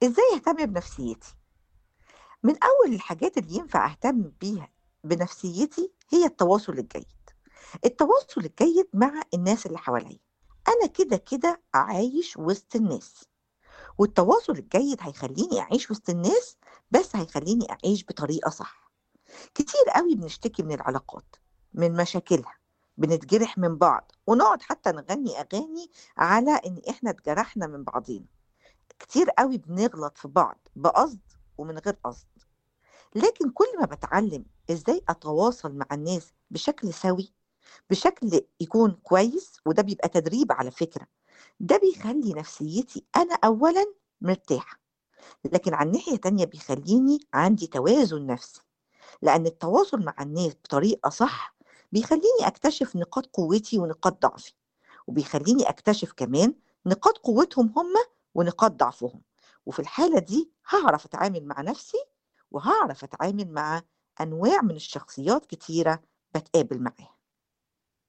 إزاي أهتم بنفسيتي؟ من أول الحاجات اللي ينفع أهتم بيها بنفسيتي هي التواصل الجيد التواصل الجيد مع الناس اللي حواليا أنا كده كده عايش وسط الناس والتواصل الجيد هيخليني أعيش وسط الناس بس هيخليني أعيش بطريقة صح كتير قوي بنشتكي من العلاقات من مشاكلها بنتجرح من بعض ونقعد حتى نغني أغاني على إن إحنا اتجرحنا من بعضينا كتير قوي بنغلط في بعض بقصد ومن غير قصد لكن كل ما بتعلم ازاي اتواصل مع الناس بشكل سوي بشكل يكون كويس وده بيبقى تدريب على فكرة ده بيخلي نفسيتي انا اولا مرتاحة لكن على الناحية تانية بيخليني عندي توازن نفسي لأن التواصل مع الناس بطريقة صح بيخليني أكتشف نقاط قوتي ونقاط ضعفي وبيخليني أكتشف كمان نقاط قوتهم هم ونقاط ضعفهم وفي الحالة دي هعرف أتعامل مع نفسي وهعرف أتعامل مع أنواع من الشخصيات كتيرة بتقابل معاها